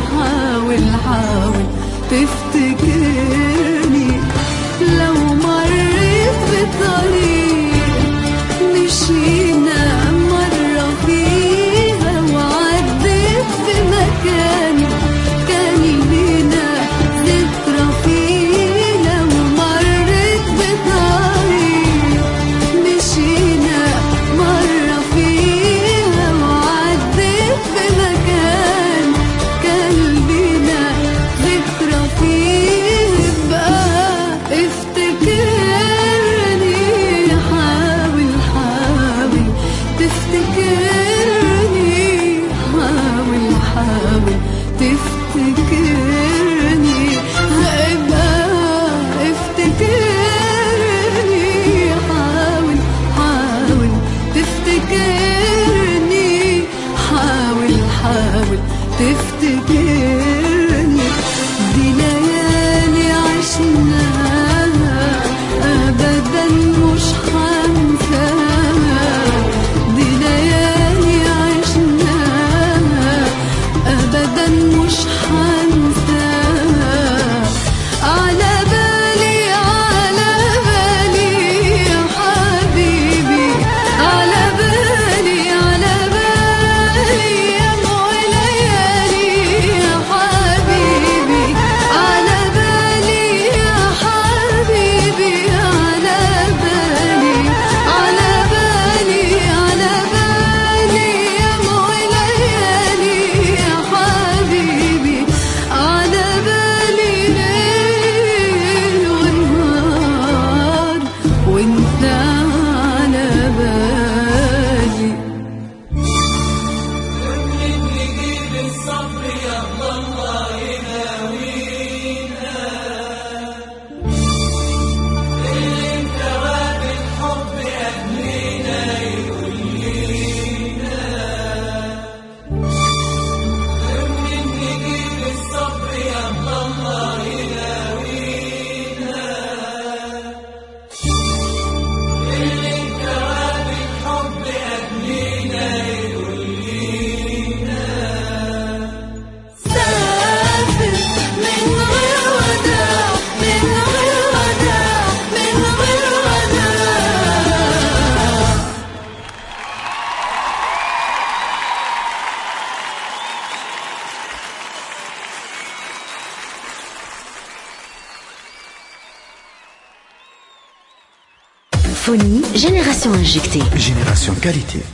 حاول حاول تفتكرني لو مريت بطريق مشينا مرة فيها وعديت في مكان كان لينا ذكرى فيه لو مريت بطريق مشينا مرة فيها وعديت في مكان كان لينا ذكرى فيه بقى افتكرني حاول حاول تفتكرني حاول حاول تفتكرني ابقى افتكرني حاول حاول تفتكرني حاول حاول تفتكرني دي ليالي عشناها ابدا مش هنساها دي ليالي عشناها ابدا مش هنساها على بالي على بالي يا حبيبي على بالي على بالي يا ليالي يا حبيبي على بالي يا حبيبي على بالي على بالي على بالي يا ليالي يا حبيبي على بالي ليل ونهار وانت على بالي سافر من غير وداع من غير وداع من غير وداع Phonie, génération injectée. Génération qualité.